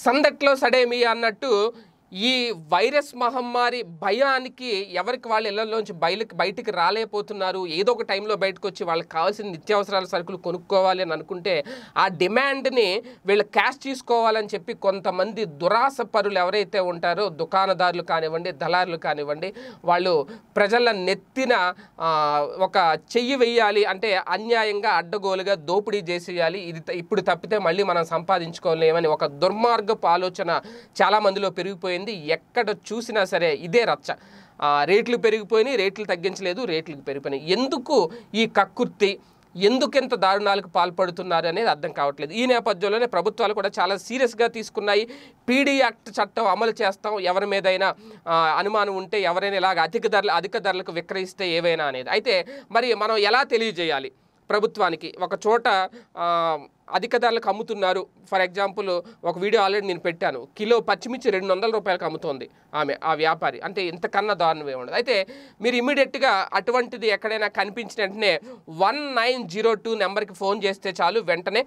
సందట్లో సడేమి అన్నట్టు ఈ వైరస్ మహమ్మారి భయానికి ఎవరికి వాళ్ళ ఇళ్లలోంచి బయలుకి బయటికి రాలేకపోతున్నారు ఏదో ఒక టైంలో బయటకు వచ్చి వాళ్ళకి కావాల్సిన నిత్యావసరాల సరుకులు కొనుక్కోవాలి అని అనుకుంటే ఆ డిమాండ్ని వీళ్ళు క్యాష్ తీసుకోవాలని చెప్పి కొంతమంది దురాశ పరులు ఎవరైతే ఉంటారో దుకాణదారులు కానివ్వండి దళారులు కానివ్వండి వాళ్ళు ప్రజల నెత్తిన ఆ, ఒక చెయ్యి వెయ్యాలి అంటే అన్యాయంగా అడ్డగోలుగా దోపిడీ చేసేయాలి ఇది త- ఇప్పుడు తప్పితే మళ్ళీ మనం సంపాదించుకోలేమని ఒక దుర్మార్గపు ఆలోచన చాలా మందిలో పెరిగిపోయింది ఎక్కడ చూసినా సరే ఇదే రచ్చ ఆ, రేట్లు పెరిగిపోయినాయి రేట్లు తగ్గించలేదు రేట్లు పెరిగిపోయినాయి ఎందుకు ఈ కక్కుర్తి ఎందుకెంత దారుణాలకు పాల్పడుతున్నారు అనేది అర్థం కావట్లేదు ఈ నేపథ్యంలోనే ప్రభుత్వాలు కూడా చాలా సీరియస్గా తీసుకున్నాయి పీడీ యాక్ట్ చట్టం అమలు చేస్తాం ఎవరి మీదైనా ఆ, అనుమానం ఉంటే ఎవరైనా ఇలాగ అధిక ధరలు అధిక ధరలకు విక్రయిస్తే ఏవైనా అనేది అయితే మరి మనం ఎలా తెలియజేయాలి ప్రభుత్వానికి ఒక చోట ఆ, అధిక ధరలకు అమ్ముతున్నారు ఫర్ ఎగ్జాంపుల్ ఒక వీడియో ఆల్రెడీ నేను పెట్టాను కిలో పచ్చిమిర్చి రెండు వందల రూపాయలకు అమ్ముతోంది ఆమె ఆ వ్యాపారి అంటే ఇంతకన్నా దారుణం ఏమి ఉండదు అయితే మీరు ఇమీడియట్గా అటువంటిది ఎక్కడైనా కనిపించిన వెంటనే వన్ నైన్ జీరో టూ నెంబర్కి ఫోన్ చేస్తే చాలు వెంటనే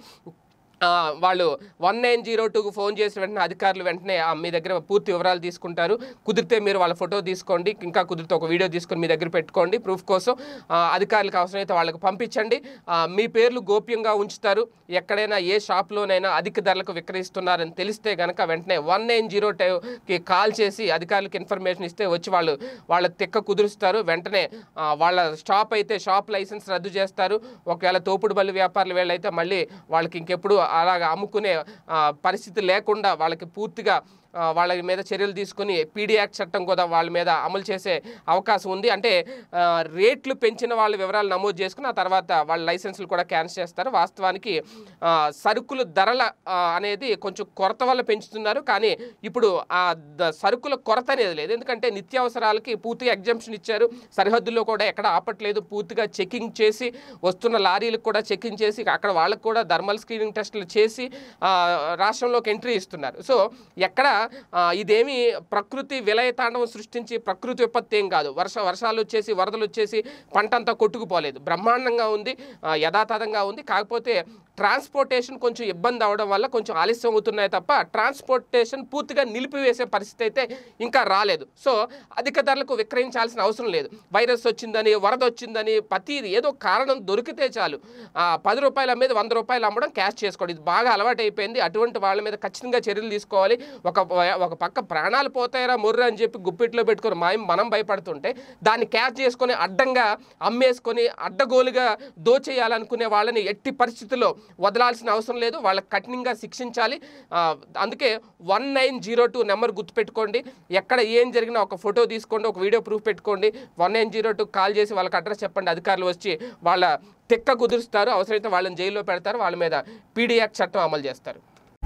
ఆ, వాళ్ళు వన్ నైన్ జీరో టూకు ఫోన్ చేసిన వెంటనే అధికారులు వెంటనే ఆ, మీ దగ్గర పూర్తి వివరాలు తీసుకుంటారు కుదిరితే మీరు వాళ్ళ ఫోటో తీసుకోండి ఇంకా కుదిరితే ఒక వీడియో తీసుకొని మీ దగ్గర పెట్టుకోండి ప్రూఫ్ కోసం ఆ, అధికారులకు అవసరమైతే వాళ్ళకి పంపించండి ఆ, మీ పేర్లు గోప్యంగా ఉంచుతారు ఎక్కడైనా ఏ షాప్లోనైనా అధిక ధరలకు విక్రయిస్తున్నారని తెలిస్తే కనుక వెంటనే వన్ నైన్ జీరో టైకి కాల్ చేసి అధికారులకు ఇన్ఫర్మేషన్ ఇస్తే వచ్చి వాళ్ళు వాళ్ళ తిక్క కుదురుస్తారు వెంటనే ఆ, వాళ్ళ షాప్ అయితే షాప్ లైసెన్స్ రద్దు చేస్తారు ఒకవేళ తోపుడు బల్లి వ్యాపారులు వీళ్ళైతే మళ్ళీ వాళ్ళకి ఇంకెప్పుడు అలాగ అమ్ముకునే ఆ, పరిస్థితి లేకుండా వాళ్ళకి పూర్తిగా ఆ, వాళ్ళ మీద చర్యలు తీసుకుని పీడీ యాక్ట్ చట్టం కూడా వాళ్ళ మీద అమలు చేసే అవకాశం ఉంది అంటే ఆ, రేట్లు పెంచిన వాళ్ళ వివరాలు నమోదు చేసుకుని ఆ తర్వాత వాళ్ళ లైసెన్సులు కూడా క్యాన్సిల్ చేస్తారు వాస్తవానికి ఆ, సరుకుల ధరల ఆ, అనేది కొంచెం కొరత వల్ల పెంచుతున్నారు కానీ ఇప్పుడు ఆ ద- సరుకుల కొరత అనేది లేదు ఎందుకంటే నిత్యావసరాలకి పూర్తిగా ఎగ్జామ్షన్ ఇచ్చారు సరిహద్దుల్లో కూడా ఎక్కడ ఆపట్లేదు పూర్తిగా చెకింగ్ చేసి వస్తున్న లారీలకు కూడా చెకింగ్ చేసి అక్కడ వాళ్ళకు కూడా థర్మల్ స్క్రీనింగ్ టెస్టులు చేసి ఆ, రాష్ట్రంలోకి ఎంట్రీ ఇస్తున్నారు సో ఎక్కడ ఆ, ఇదేమి ప్రకృతి విలయ తాండవం సృష్టించి ప్రకృతి విపత్తి ఏం కాదు వర్ష వర్షాలు వచ్చేసి వరదలు వచ్చేసి పంట అంతా కొట్టుకుపోలేదు బ్రహ్మాండంగా ఉంది ఆ, యథాతథంగా ఉంది కాకపోతే ట్రాన్స్పోర్టేషన్ కొంచెం ఇబ్బంది అవడం వల్ల కొంచెం ఆలస్యం అవుతున్నాయి తప్ప ట్రాన్స్పోర్టేషన్ పూర్తిగా నిలిపివేసే పరిస్థితి అయితే ఇంకా రాలేదు సో అధిక ధరలకు విక్రయించాల్సిన అవసరం లేదు వైరస్ వచ్చిందని వరద వచ్చిందని ప్రతిది ఏదో కారణం దొరికితే చాలు ఆ, పది రూపాయల మీద వంద రూపాయలు అమ్మడం క్యాష్ చేసుకోండి ఇది బాగా అలవాటు అయిపోయింది అటువంటి వాళ్ళ మీద ఖచ్చితంగా చర్యలు తీసుకోవాలి ఒక ఒక పక్క ప్రాణాలు పోతాయరా మొర్రు అని చెప్పి గుప్పిట్లో పెట్టుకొని మాయం మనం భయపడుతుంటే దాన్ని క్యాచ్ చేసుకొని అడ్డంగా అమ్మేసుకొని అడ్డగోలుగా దోచేయాలనుకునే వాళ్ళని ఎట్టి పరిస్థితుల్లో వదలాల్సిన అవసరం లేదు వాళ్ళకి కఠినంగా శిక్షించాలి ఆ, అందుకే one nine zero two number గుర్తుపెట్టుకోండి ఎక్కడ ఏం జరిగినా ఒక ఫోటో తీసుకోండి ఒక వీడియో ప్రూఫ్ పెట్టుకోండి one nine zero two call చేసి వాళ్ళకి అడ్రస్ చెప్పండి అధికారులు వచ్చి వాళ్ళ తెక్క కుదురుస్తారు అవసరమైతే వాళ్ళని జైల్లో పెడతారు వాళ్ళ మీద పీడీయాక్ట్ చట్టం అమలు చేస్తారు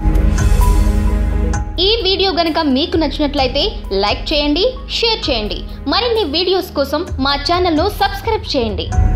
ఈ వీడియో గనుక మీకు నచ్చినట్లయితే లైక్ చేయండి షేర్ చేయండి మరిన్ని వీడియోస్ కోసం మా ఛానల్ను సబ్స్క్రైబ్ చేయండి